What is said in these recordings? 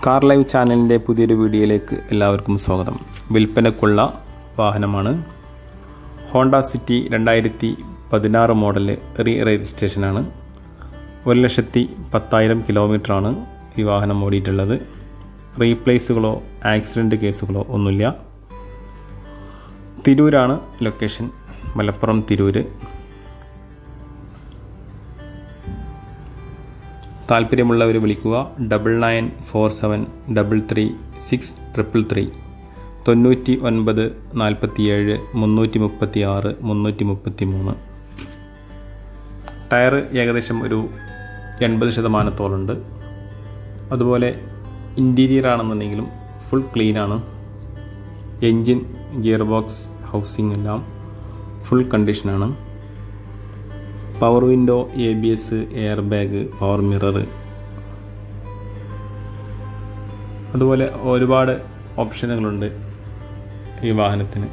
car live ചാനലിൻ്റെ പുതിയൊരു വീഡിയോയിലേക്ക് എല്ലാവർക്കും സ്വാഗതം വിൽപ്പനക്കുള്ള വാഹനമാണ് ഹോണ്ട സിറ്റി രണ്ടായിരത്തി പതിനാറ് മോഡൽ റീ രജിസ്ട്രേഷനാണ് ഒരു ലക്ഷത്തി പത്തായിരം കിലോമീറ്ററാണ് ഈ വാഹനം ഓടിയിട്ടുള്ളത് റീപ്ലേസുകളോ ആക്സിഡൻറ്റ് കേസുകളോ ഒന്നുമില്ല തിരൂരാണ് ലൊക്കേഷൻ മലപ്പുറം തിരൂര് താല്പര്യമുള്ളവർ വിളിക്കുക double nine four seven double three six triple three തൊണ്ണൂറ്റി ഒൻപത് നാൽപ്പത്തിയേഴ് മുന്നൂറ്റി മുപ്പത്തി ആറ് മുന്നൂറ്റി മുപ്പത്തി മൂന്ന് ടയർ ഏകദേശം ഒരു എൺപത് ശതമാനത്തോളുണ്ട് അതുപോലെ ഇൻറ്റീരിയർ ആണെന്നുണ്ടെങ്കിലും ഫുൾ ക്ലീനാണ് എൻജിൻ ഗിയർ ബോക്സ് ഹൗസിംഗ് എല്ലാം ഫുൾ കണ്ടീഷനാണ് power window A B S airbag power mirror അതുപോലെ ഒരുപാട് ഓപ്ഷനുകളുണ്ട് ഈ വാഹനത്തിന്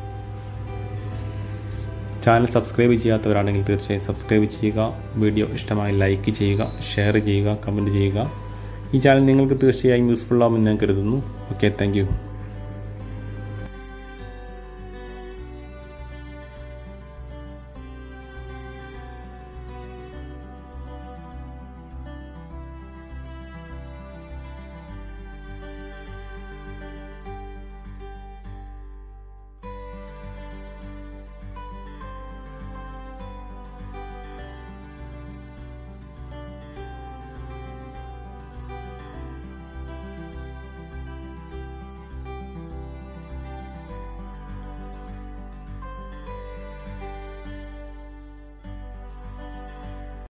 ചാനൽ സബ്സ്ക്രൈബ് ചെയ്യാത്തവരാണെങ്കിൽ തീർച്ചയായും സബ്സ്ക്രൈബ് ചെയ്യുക വീഡിയോ ഇഷ്ടമായി ലൈക്ക് ചെയ്യുക ഷെയർ ചെയ്യുക കമൻറ്റ് ചെയ്യുക ഈ ചാനൽ നിങ്ങൾക്ക് തീർച്ചയായും യൂസ്ഫുൾ ആവുമെന്ന് ഞാൻ കരുതുന്നു ഓക്കെ താങ്ക്